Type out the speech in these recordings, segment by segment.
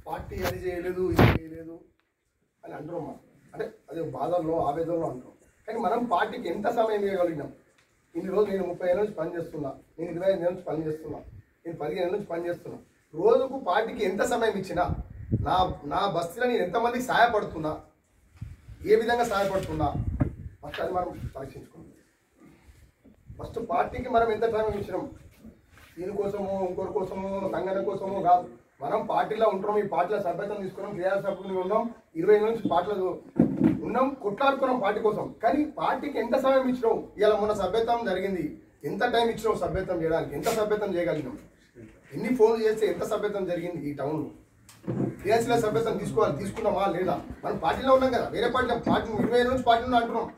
Party అది చేయలేదు ఇది చేయలేదు అని అంటున్నాం మనం అంటే అది బాధల్లో ఆవేదనలో అంటున్నాం కానీ మనం పార్టీకి ఎంత సమయం ఇవ్వగలిగినాం ఇన్ని రోజులు నేను ముప్పై ఏళ్ళ నుంచి పని చేస్తున్నా నేను ఇరవై ఐదు ఏళ్ళ నుంచి పని చేస్తున్నా నేను పదిహేను ఏళ్ళ నుంచి పని చేస్తున్నా రోజుకు పార్టీకి ఎంత సమయం ఇచ్చినా నా నా బస్తీలో నేను ఎంతమందికి సహాయపడుతున్నా ఏ విధంగా సహాయపడుతున్నా ఫస్ట్ అది మనం పరీక్షించుకుందాం ఫస్ట్ పార్టీకి మనం ఎంత టైం ఇచ్చినాం దీనికోసమో ఇంకోరి కోసమో సంఘటన కోసమో కాదు మనం పార్టీలో ఉంటున్నాం ఈ పార్టీలో సభ్యత్వం తీసుకున్నాం క్రియాల సభ్యులు ఉన్నాం ఇరవై ఏళ్ళ నుంచి పార్టీలో ఉన్నాం కొట్లాడుకున్నాం పార్టీ కోసం కానీ పార్టీకి ఎంత సమయం ఇచ్చినావు ఇలా మొన్న సభ్యత్వం జరిగింది ఎంత టైం ఇచ్చినావు సభ్యత్వం చేయడానికి ఎంత సభ్యత్వం చేయగలిగినాం ఎన్ని ఫోన్లు చేస్తే ఎంత సభ్యత్వం జరిగింది ఈ టౌన్లో క్రియాశీల సభ్యత్వం తీసుకోవాలి తీసుకున్నామా లేదా మనం పార్టీలో ఉన్నాం కదా వేరే పార్టీలో పార్టీ ఇరవై ఏళ్ళ నుంచి పార్టీలో అంటున్నాం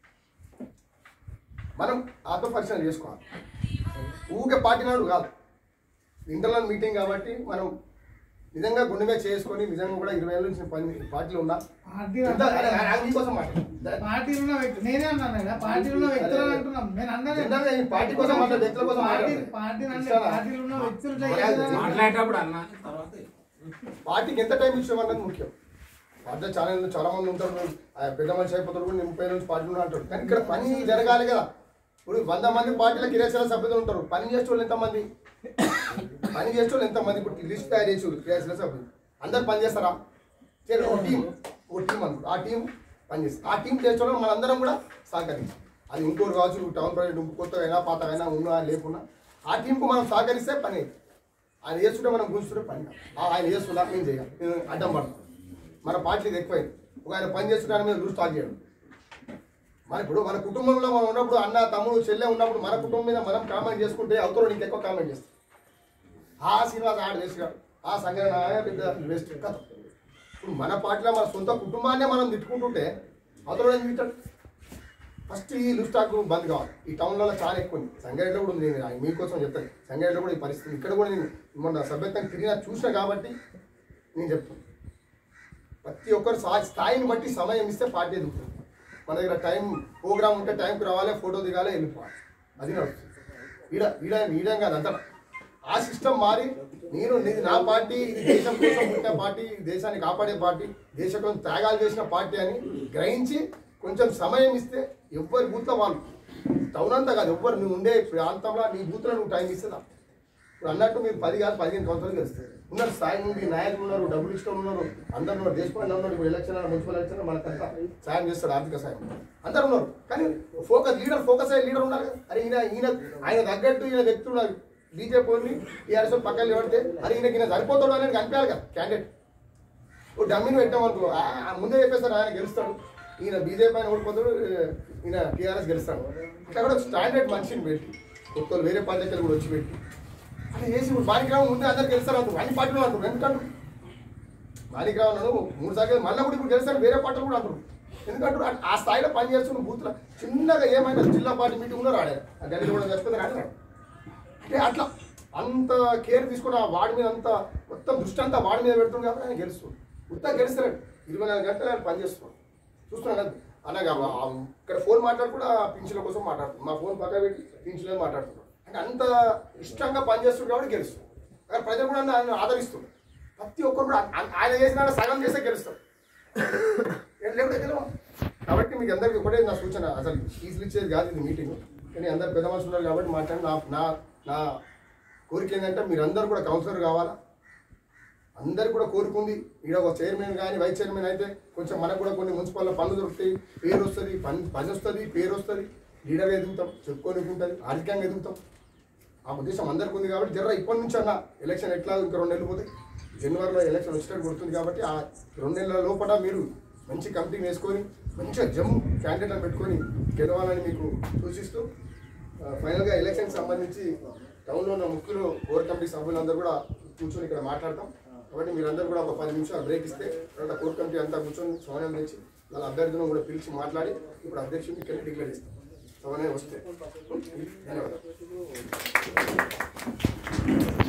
మనం ఆత్మ పరిశీలన చేసుకోవాలి ఊరికే పార్టీ నాడు కాదు ఇంటర్నల్ మీటింగ్ కాబట్టి మనం నిజంగా గుండె మీద చేసుకొని నిజంగా కూడా ఇరవై ఏళ్ళ నుంచి పని పార్టీలో ఉన్నా పార్టీ ఇంత- అరే, అరే, అరే, మీకోసం మాట్లాడు. పార్టీలో ఉన్న వ్యక్తి నేనే అన్నాను కదా పార్టీలో ఉన్న వ్యక్తులు అని అంటున్నాం నేను అన్నదే నిజంగా ఈ పార్టీ కోసం మాట్లాడే వ్యక్తుల కోసం పార్టీ మాట్లాడలేదు. పార్టీ అంటే ఇస్తారా? పార్టీలో ఉన్న వ్యక్తులు మాట్లాడలేదు. మాట్లాడేటప్పుడు అన్న తర్వాత పార్టీకి ఎంత టైం ఇచ్చాం అన్నది ముఖ్యం పార్టీ ఛానల్ చాలా మంది ఉంటారు ఆ పెద్ద మనిషి అయిపోతారు కూడా నేను ముప్పై నుంచి పార్టీలో అంటారు కానీ ఇక్కడ పని జరగాలి కదా ఇప్పుడు వంద మంది పార్టీలో క్రియాశీల సభ్యులు ఉంటారు పని చేసే వాళ్ళు ఎంతమంది పని చేసే వాళ్ళు ఎంతమంది ఇప్పుడు లిస్ట్ తయారు చేసి వాళ్ళు క్రియాశీల సభ్యులు అందరు పని చేస్తారా చేయరు. ఒక టీం ఒక టీం అనుకో ఆ టీం పని చేస్తారు ఆ టీం చేసే వాళ్ళు మనందరం కూడా సహకరించాలి అది ఇంకోరు కావచ్చు టౌన్ ప్రాజెక్ట్ కొత్తగా పాతగైనా ఉన్నా లేకున్నా ఆ టీంకు మనం సహకరిస్తే పని అవుతుంది ఆయన చేస్తుంటే మనం గుంజుతుంటే పని కాదు. ఆ ఆయన చేస్తున్నా నేను చేయాలి నేను అడ్డం పడతాను మన పార్టీకి ఎక్కువైంది ఒక ఆయన పని చేస్తుంటే ఆయన మీద దృష్టి చేయడం మన ఇప్పుడు మన కుటుంబంలో మనం ఉన్నప్పుడు అన్న తమ్ముడు చెల్లె ఉన్నప్పుడు మన కుటుంబం మీద మనం కామెంట్ చేసుకుంటే అవతల నీకు ఎక్కువ కామెంట్ చేస్తాం ఆ శ్రీనివాస్ ఆడ చేసినాడు ఆ సంఘటన ఆయన పెద్ద వేస్ట్ కథ ఇప్పుడు మన పార్టీలో మన సొంత కుటుంబాన్నే మనం తిట్టుకుంటుంటే అవతల ఏం తిట్టాడు ఫస్ట్ ఈ లుస్టాక్ బంద్ కావాలి ఈ టౌన్లలో చాలా ఎక్కువ ఉంది సంగారెడ్డిలో కూడా ఉంది నేను మీకోసం చెప్తాను సంగారెడ్డిలో కూడా ఈ పరిస్థితి ఇక్కడ కూడా నేను మొన్న సభ్యత్వం తిరిగినా చూసినా కాబట్టి నేను చెప్తాను ప్రతి ఒక్కరు సా స్థాయిని బట్టి సమయం ఇస్తే పార్టీ ఎదుగుతుంది మన దగ్గర టైం ప్రోగ్రామ్ ఉంటే టైంకి రావాలి ఫోటో దిగాలి వెళ్ళిపోవాలి అది నడుస్తుంది ఈడ ఈడ ఈడం కాదు అంతా ఆ సిస్టమ్ మారి నేను నీది నా పార్టీ ఇది దేశం కోసం పుట్టిన పార్టీ ఇది దేశాన్ని కాపాడే పార్టీ దేశం కోసం త్యాగాలు చేసిన పార్టీ అని గ్రహించి కొంచెం సమయం ఇస్తే ఎవ్వరి బూత్లో వాళ్ళు టౌన్ అంతా కాదు ఎవ్వరు నువ్వు ఉండే ప్రాంతంలో నీ బూత్లో నువ్వు టైం ఇస్తుందా ఇప్పుడు అన్నట్టు మీరు పది కాదు పదిహేను సంవత్సరాలు గెలుస్తారు ఉన్నారు స్థాయి నుండి నాయకులు ఉన్నారు డబ్బులు ఇష్టం ఉన్నారు అందరు ఉన్నారు దేశపాండే ఉన్నారు ఇప్పుడు ఎలక్షన్ మున్సిపల్ ఎలక్షన్ మనకంతా సాయం చేస్తాడు ఆర్థిక సాయం అందరు ఉన్నారు కానీ ఫోకస్ లీడర్ ఫోకస్ అయ్యే లీడర్ ఉన్నారు కదా అరే ఈయన ఈయన ఆయన తగ్గట్టు ఈయన వ్యక్తి ఉన్నారు బీజేపీ ఓన్లీ టీఆర్ఎస్ పక్కన నిలబడితే అరే ఈయనకి ఈయన సరిపోతాడు అనేది కనిపించాలి కదా క్యాండిడేట్ ఓ డమ్మిని పెట్టామనుకో ఆ, ఆ, ముందే చెప్పేస్తారు ఆయన గెలుస్తాడు ఈయన బీజేపీ ఆయన ఓడిపోతాడు ఈయన టీఆర్ఎస్ గెలుస్తాడు అట్లా కూడా స్టాండర్డ్ మనిషిని పెట్టి కొత్త వాళ్ళు వేరే పార్టీలు కూడా వచ్చి పెట్టి అట్లా చేసి ఇప్పుడు మాణిక్రావు ముందే అందరు గెలుస్తారు అంటారు అన్ని పార్టీలు అంటారు ఎందుకంటారు మాణిక్రావు అన్నాడు మూడు సార్లు మళ్ళీ కూడా ఇప్పుడు గెలుస్తారు వేరే పార్టీలు కూడా అంటారు ఎందుకంటారు ఆ- ఆ స్థాయిలో పని చేస్తున్న బూత్లో చిన్నగా ఏమైనా జిల్లా పార్టీ మీటింగ్ ఉన్నారు ఆడారు ఆ గల్లీలో కూడా చెప్తే ఆడారు అంటే అట్లా అంత కేర్ తీసుకుని ఆ వాడి మీద అంత మొత్తం దృష్టి అంతా వాడి మీద పెడుతుంది కాబట్టి ఆయన గెలుస్తుంది ఉత్తా గెలుస్తాడు ఇరవై నాలుగు గంటలు ఆయన పని చేస్తున్నాడు చూస్తున్నాను కదా అలాగా ఆ- ఇక్కడ ఫోన్ మాట్లాడు కూడా పింఛన్ల కోసం మాట్లాడుతున్నాడు మా ఫోన్ పక్క పెట్టి పింఛన్లు మాట్లాడుతున్నాడు అంటే అంత ఇష్టంగా పనిచేస్తుంది కాబట్టి గెలుస్తుంది అక్కడ ప్రజలు కూడా ఆయన ఆదరిస్తుంది ప్రతి ఒక్కరు కూడా ఆ- ఆయన చేసిన సగం చేస్తే గెలుస్తాడు లేకపోతే గెలవం కాబట్టి మీకు అందరికీ ఒకటే నా సూచన అసలు ఫీజులు ఇచ్చేది కాదు ఇది మీటింగ్ కానీ అందరు పెద్ద మనుషులు ఉన్నారు కాబట్టి మాట్లాడి నా నా నా కోరిక ఏంటంటే మీరందరూ కూడా కౌన్సిలర్ కావాలా అందరు కూడా కోరుకుంది ఈడ ఒక చైర్మన్ కానీ వైస్ చైర్మన్ అయితే కొంచెం మనకు కూడా కొన్ని మున్సిపల్ పనులు దొరుకుతాయి పేరు వస్తుంది పని పని వస్తుంది పేరు వస్తుంది లీడర్ ఎదుగుతాం చెప్పుకోనికి ఉంటుంది ఆర్థికంగా ఎదుగుతాం ఆ ఉద్దేశం అందరికి ఉంది కాబట్టి జర్ర ఇప్పటి నుంచి అన్న ఎలక్షన్ ఎట్లా ఇంకా రెండు నెలలు పోతే జనవరిలో ఎలక్షన్ వచ్చేటట్టు కొడుతుంది కాబట్టి ఆ రెండు నెలల లోపల మీరు మంచి కమిటీని వేసుకొని మంచిగా జమ్ క్యాండిడేట్లను పెట్టుకొని గెలవాలని మీకు సూచిస్తూ ఆ, ఫైనల్గా ఎలక్షన్కి సంబంధించి టౌన్లో ఉన్న ముఖ్యులు కోర్ కమిటీ సభ్యులందరూ కూడా కూర్చొని ఇక్కడ మాట్లాడతాం కాబట్టి మీరందరూ కూడా ఒక పది నిమిషాలు బ్రేక్ ఇస్తే తర్వాత కోర్ కమిటీ అంతా కూర్చొని సమన్వయం తెచ్చి వాళ్ళ అభ్యర్థులను కూడా పిలిచి మాట్లాడి ఇప్పుడు అధ్యక్షుడిని ఇక్కడ డిక్లేర్ చేస్తాం సమన్వయం వస్తే ధన్యవాదాలు